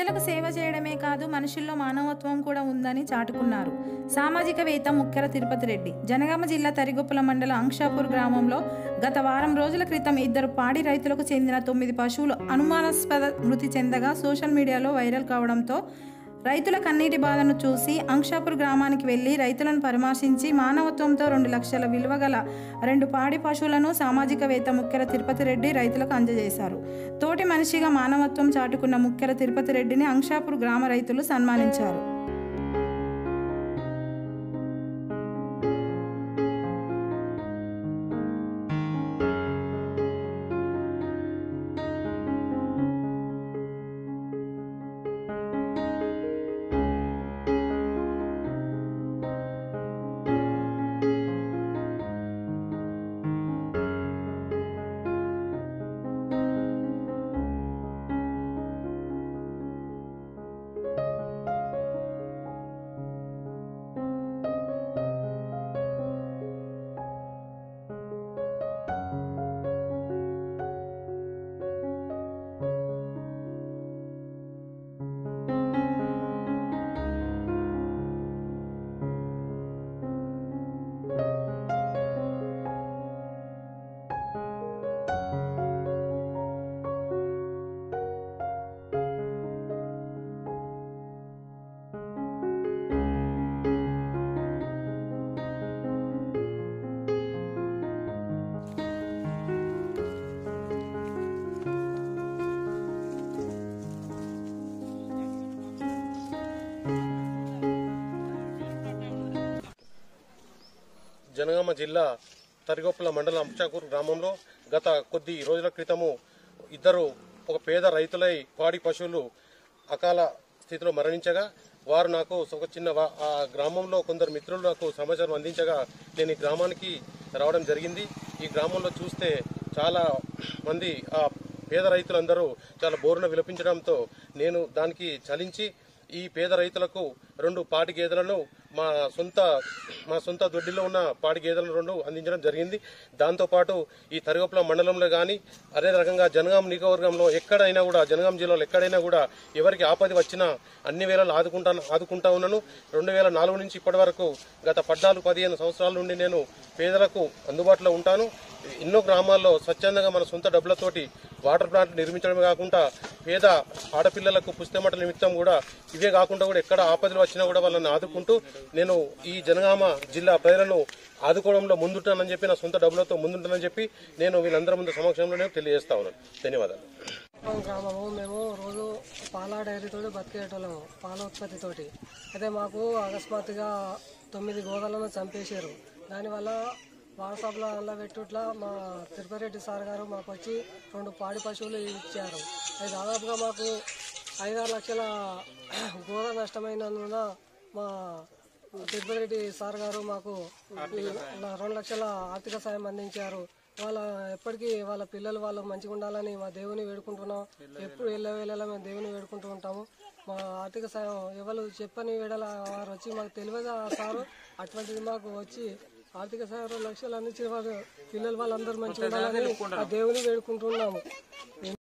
ప్రజలకు సేవ చేయడమే కాదు మనుషుల్లో మానవత్వం కూడా ఉందని చాటుకున్నారు సామాజికవేత్త ముక్కెర తిరుపతి రెడ్డి జనగామ జిల్లా తరిగొప్పల మండల అంక్షాపూర్ గ్రామంలో గత వారం రోజుల క్రితం ఇద్దరు పాడి రైతులకు చెందిన తొమ్మిది పశువులు అనుమానాస్పద మృతి చెందగా సోషల్ మీడియాలో వైరల్ కావడంతో రైతుల కన్నీటి బాధను చూసి అంక్షాపూర్ గ్రామానికి వెళ్లి రైతులను పరామర్శించి మానవత్వంతో రెండు లక్షల విలువ గల రెండు పాడి పశువులను సామాజికవేత్త ముక్కెర తిరుపతి రెడ్డి రైతులకు అందజేశారు తోటి మనిషిగా మానవత్వం చాటుకున్న ముక్కెర తిరుపతి రెడ్డిని అంక్షాపూర్ గ్రామ రైతులు సన్మానించారు జనగామ జిల్లా తరిగొప్పల మండలం అంశాకూరు గ్రామంలో గత కొద్ది రోజుల క్రితము ఇద్దరు ఒక పేద రైతులై పాడి పశువులు అకాల స్థితిలో మరణించగా వారు నాకు ఒక చిన్న వా- ఆ గ్రామంలో కొందరు మిత్రులు నాకు సమాచారం అందించగా నేను ఈ గ్రామానికి రావడం జరిగింది ఈ గ్రామంలో చూస్తే చాలా మంది ఆ పేద రైతులందరూ చాలా బోరున విలపించడంతో నేను దానికి చలించి ఈ పేద రైతులకు రెండు పాడి గేదెలను మా సొంత మా సొంత దొడ్డిలో ఉన్న పాడి గేదెలను రెండు అందించడం జరిగింది దాంతోపాటు ఈ తరిగొప్పల మండలంలో కానీ అదే రకంగా జనగాం నియోజకవర్గంలో ఎక్కడైనా కూడా జనగాం జిల్లాలో ఎక్కడైనా కూడా ఎవరికి ఆపద వచ్చినా అన్ని వేళలు ఆదుకుంటా ఆదుకుంటా ఉన్నాను రెండు వేల నాలుగు నుంచి ఇప్పటి వరకు గత పద్నాలుగు పదిహేను సంవత్సరాల నుండి నేను పేదలకు అందుబాటులో ఉంటాను ఎన్నో గ్రామాల్లో స్వచ్ఛందంగా మన సొంత డబ్బులతోటి వాటర్ ప్లాంట్ నిర్మించడమే కాకుండా పేద ఆడపిల్లలకు పుస్తమట నిమిత్తం కూడా ఇవే కాకుండా కూడా ఎక్కడ ఆపదలు వచ్చినా కూడా వాళ్ళని ఆదుకుంటూ నేను ఈ జనగామ జిల్లా ప్రజలను ఆదుకోవడంలో ముందుంటానని చెప్పి నా సొంత డబ్బులతో ముందుంటానని చెప్పి నేను వీళ్ళందరి ముందు సమక్షంలో నేను తెలియజేస్తా ఉన్నాను ధన్యవాదాలు కుప్పం గ్రామము మేము రోజు పాల డైరీతో బతికేటోళ్ళము పాల ఉత్పత్తితోటి అయితే మాకు అకస్మాత్తుగా తొమ్మిది గోదలను చంపేశారు దానివల్ల వాట్సాప్లో అలా పెట్టుట్లా మా తిరుపతిరెడ్డి సార్ గారు మాకు వచ్చి రెండు పాడి పశువులు ఇచ్చారు అది దాదాపుగా మాకు ఐదారు లక్షల గోద నష్టమైనందున మా తిరుపతిరెడ్డి సార్ గారు మాకు ఈ రెండు లక్షల ఆర్థిక సాయం అందించారు వాళ్ళ ఎప్పటికీ వాళ్ళ పిల్లలు వాళ్ళు మంచిగా ఉండాలని మా దేవుని వేడుకుంటున్నాం ఎప్పుడు వెళ్ళ వేళలా మేము దేవుని వేడుకుంటూ ఉంటాము మా ఆర్థిక సాయం ఎవరు చెప్పని వేళల వారు వచ్చి మాకు తెలియదు ఆ సారు అటువంటిది మాకు వచ్చి ఆర్థిక సాయం రెండు లక్షలు అందించిన వారు పిల్లలు వాళ్ళందరూ మంచిగా ఉండాలని ఆ దేవుని వేడుకుంటున్నాము